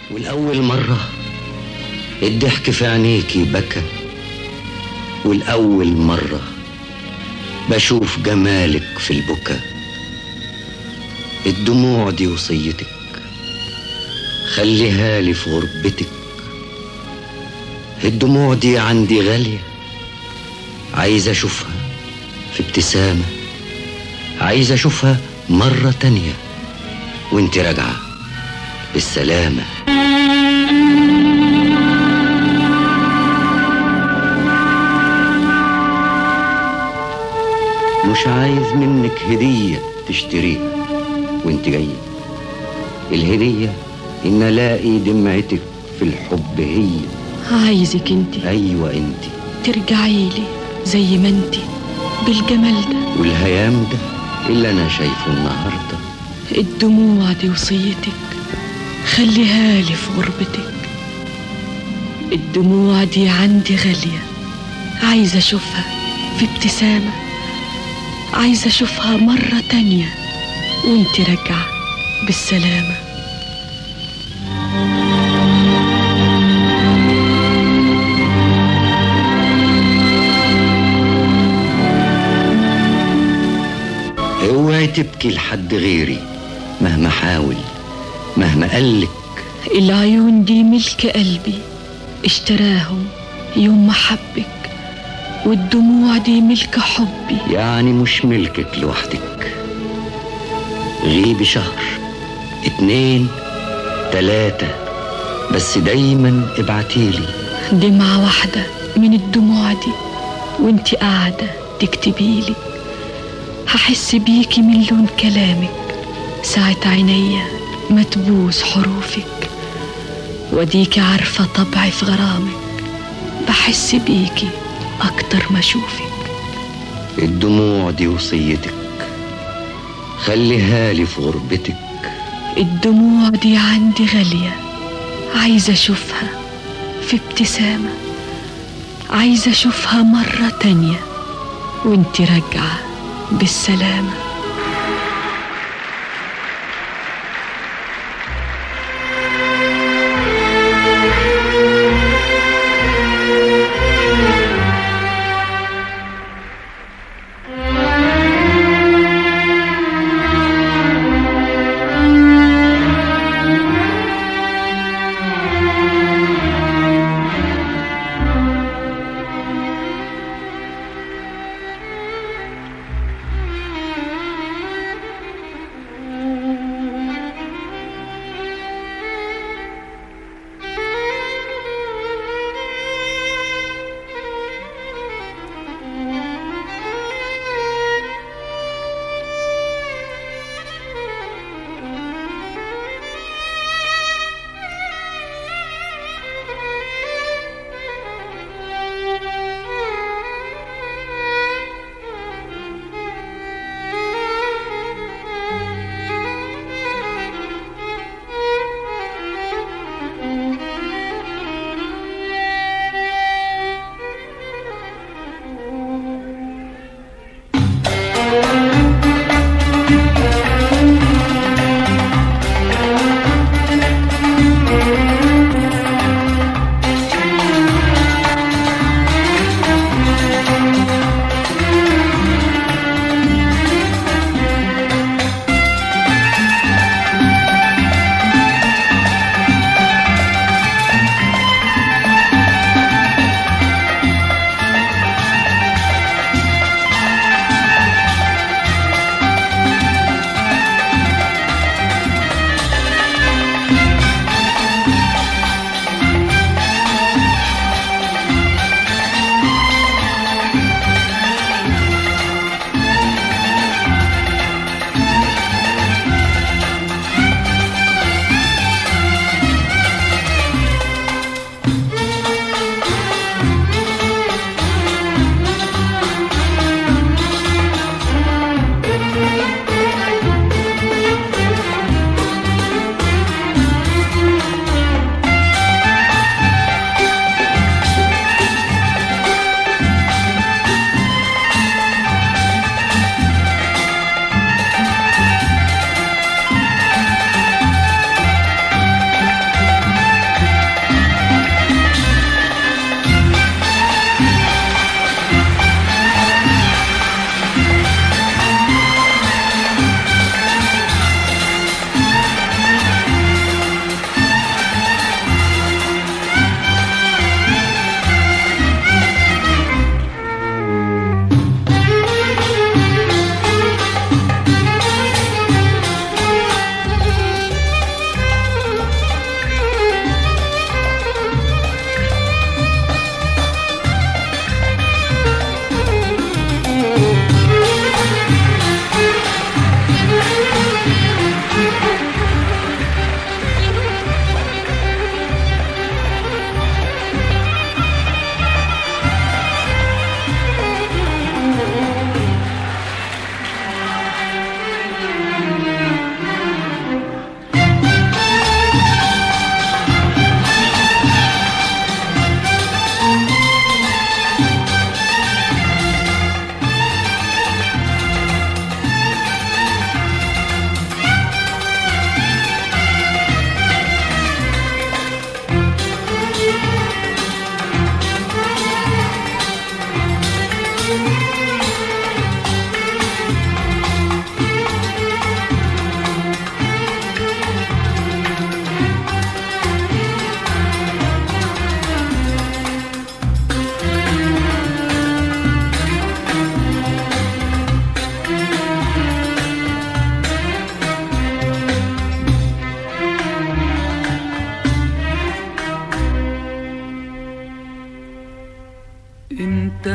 والأول مرة الضحك في عينيكي بكى والأول مرة بشوف جمالك في البكا الدموع دي وصيتك خليها لي في غربتك الدموع دي عندي غالية عايز أشوفها في ابتسامة عايز أشوفها مرة تانية وانت راجعة بالسلامة مش عايز منك هدية تشتريها وانت جاية الهدية إن ألاقي دمعتك في الحب هي عايزك انت أيوة انت ترجعي لي زي ما انت بالجمال ده والهيام ده اللي أنا شايفه النهاردة الدموع دي وصيتك خليها لي في غربتك الدموع دي عندي غالية عايزة أشوفها في ابتسامة عايزة أشوفها مرة تانية وانت راجعة بالسلامة اوعي تبكي لحد غيري مهما حاول مهما قالك العيون دي ملك قلبي اشتراهم يوم ما حبك والدموع دي ملك حبي يعني مش ملكك لوحدك غيبي شهر اتنين تلاتة بس دايما ابعتيلي دمعة واحدة من الدموع دي وانت قاعدة تكتبيلي هحس بيكي من لون كلامك ساعة عينيا ما تبوس حروفك وديكي عارفة طبعي في غرامك بحس بيكي أكتر ما أشوفك الدموع دي وصيتك خليها لي في غربتك الدموع دي عندي غالية عايزة أشوفها في ابتسامة عايزة أشوفها مرة تانية وانت راجعة بالسلامة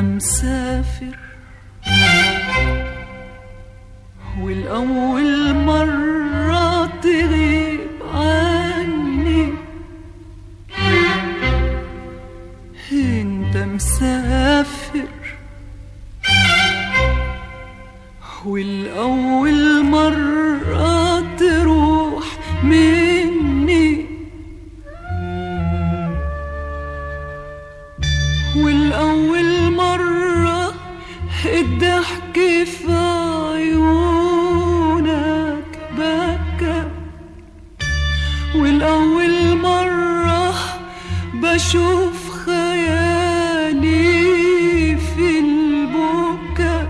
مسافر والأول مرة تغيب عني انت مسافر والأول مرة تروح مني والأول مرة الضحك في عيونك بكى والأول مرة بشوف خيالي في البكا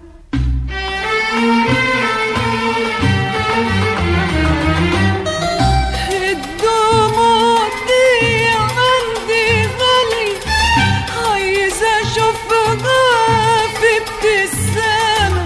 الدموع دي عندي غالي عايزة أشوفها في ابتسامة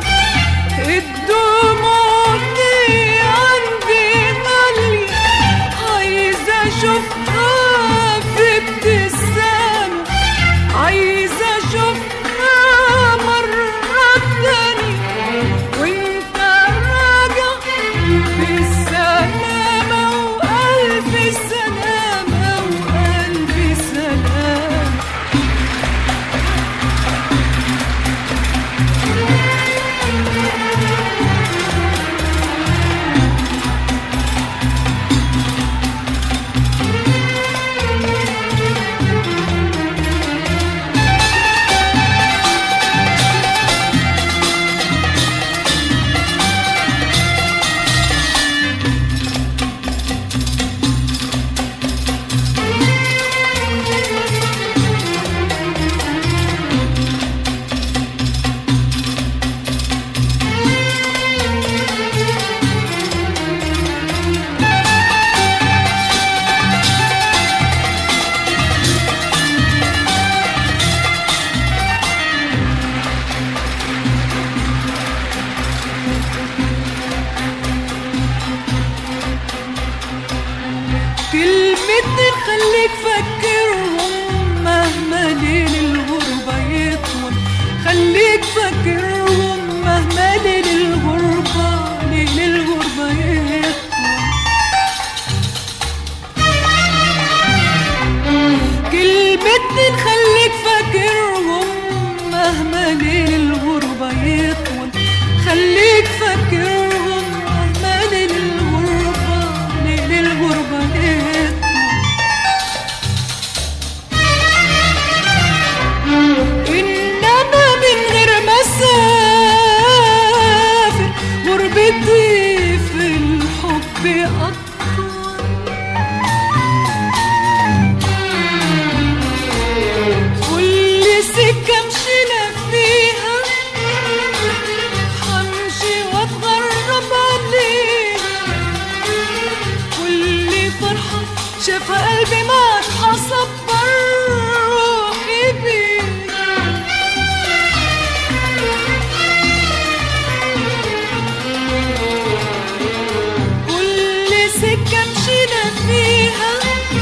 الدموع دي عندي غالي عايزة أشوفها في ابتسامة عايزة أشوفها مرة تانية وانت راجع بالسلامة وألف سلامة وألف سلامة كلمتين خليك فاكرهم مهما ليل الغربة يطول خليك فاكرهم مهما ليل الغربة ليل الغربة يطول كلمتين خليك فاكرهم مهما ليل الغربة يطول خليك فاكرهم مهما ليل الغربة ليل الغربة يطول إنما من غير ما أسافر غربتي في الحب أطول كل سكة مشينا فيها حمشي واتغرب عليها كل فرحة شاف قلبي معك حصبر روحي بيها كل سكة مشينا فيها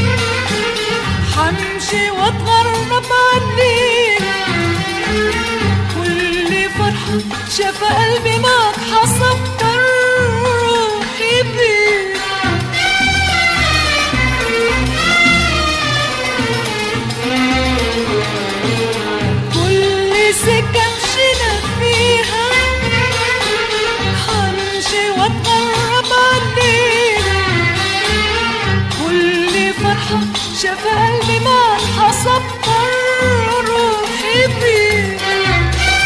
حمشي واتغرب عليها كل فرحة شاف قلبي معك حصبر روحي بيها كل سكة مشينا فيها حمشي واتغرب عليها كل فرحة شاف قلبي معك حصبر روحي بيها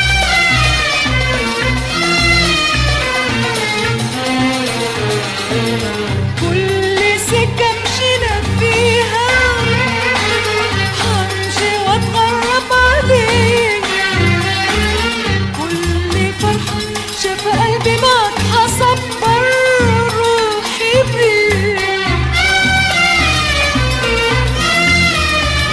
كل سكة مشينا فيها حمشي واتغرب عليها كل فرحة شاف قلبي معك حصبر روحي بيها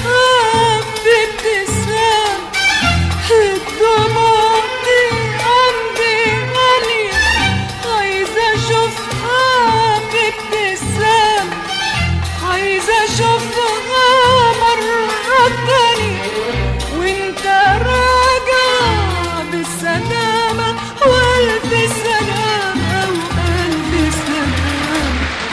بابتسام الدموع دي عندي غالية عايزة اشوفها بابتسام عايزة اشوفها مرة تانية وانت راجع بالسلامة والف سلامة والف سلامة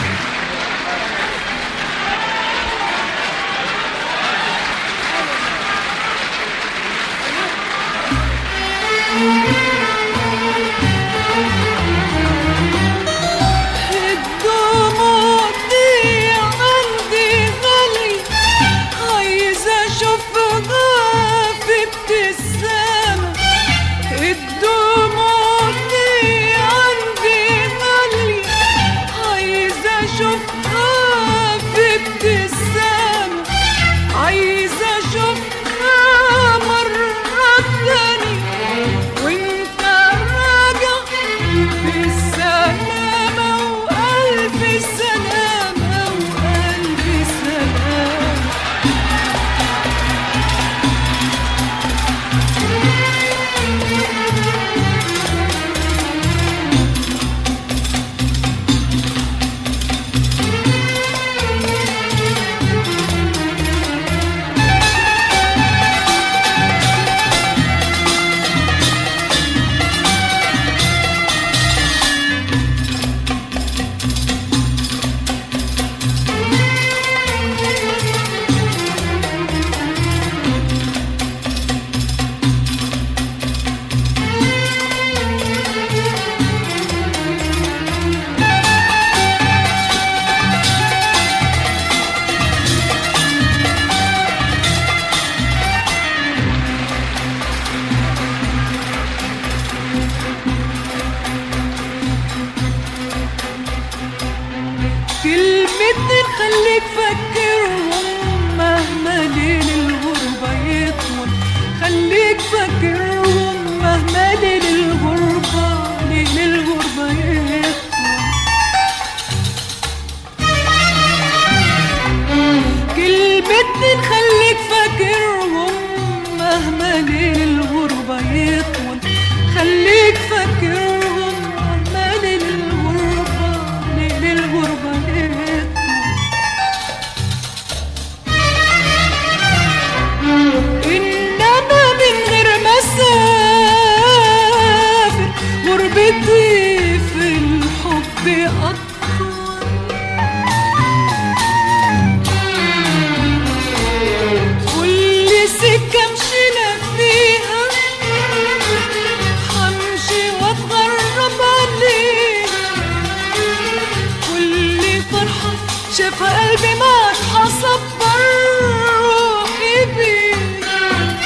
الدموع دي عندي غالية عايزة اشوفها في ابتسامة الدموع دي عندي غالية عايزة اشوفها في ابتسامة عايزة اشوفها مرة تانية وانت راجع بالسلامة وألف سلامة وألف سلامة كلمتين خليك فاكرهم مهما ليل الغربة يطول خليك فاكرهم مهما ليل الغربة ليل الغربة يطول كلمتين خليك فاكرهم مهما ليل الغربة يطول خليك فاكرهم مهما ليل الغربة ليل الغربة يطول إنما من غير ما أسافر غربتي في الحب أطول كل سكة مشينا فيها حمشي واتغرب عليها كل فرحة شافها قلبي معك حصبر روحي بيها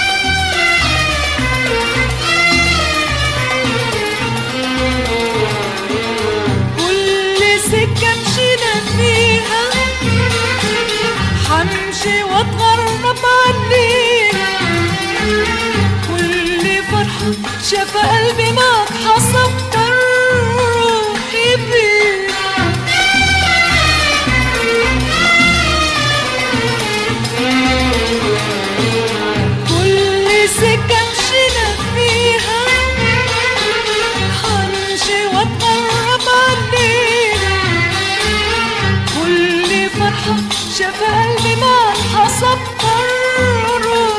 كل سكة مشينا فيها حمشي واتغرب عليها كل فرحة شاف قلبي معك حصبر روحي بيها كل سكة مشينا فيها حمشي واتغرب عليها كل فرحة شاف قلبي معك حصبر روحي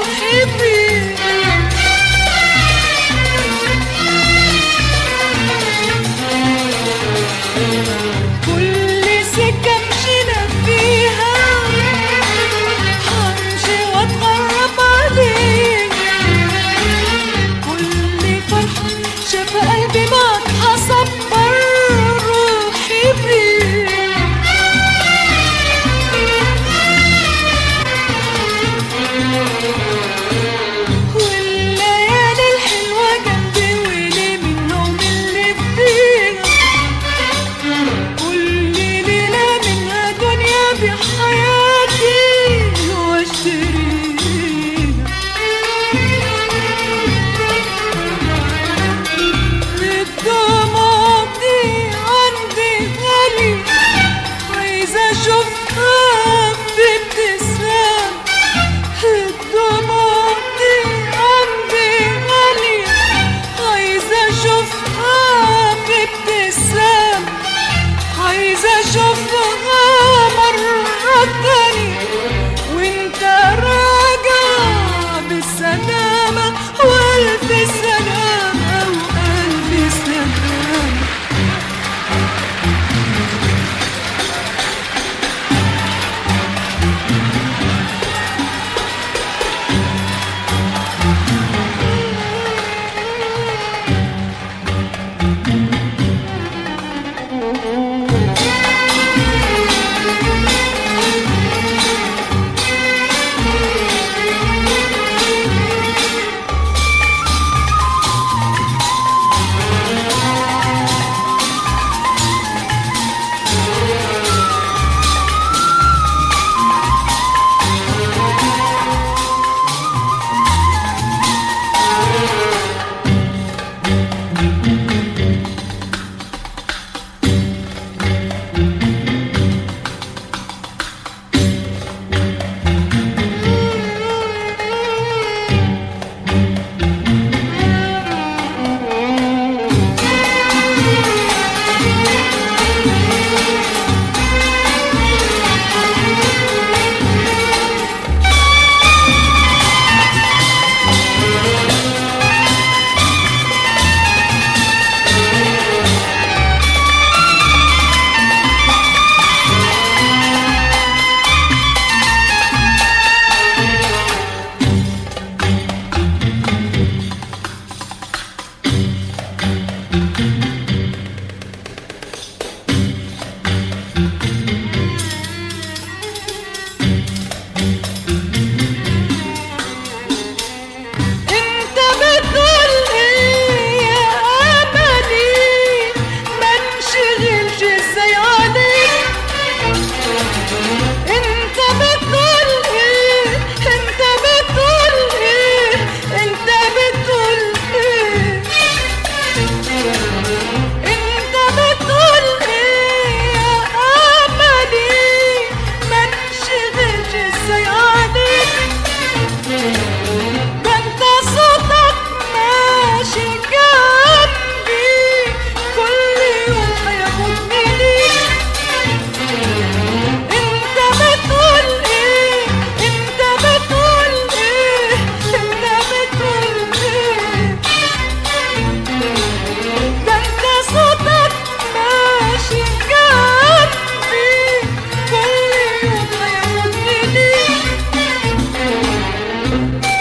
حبك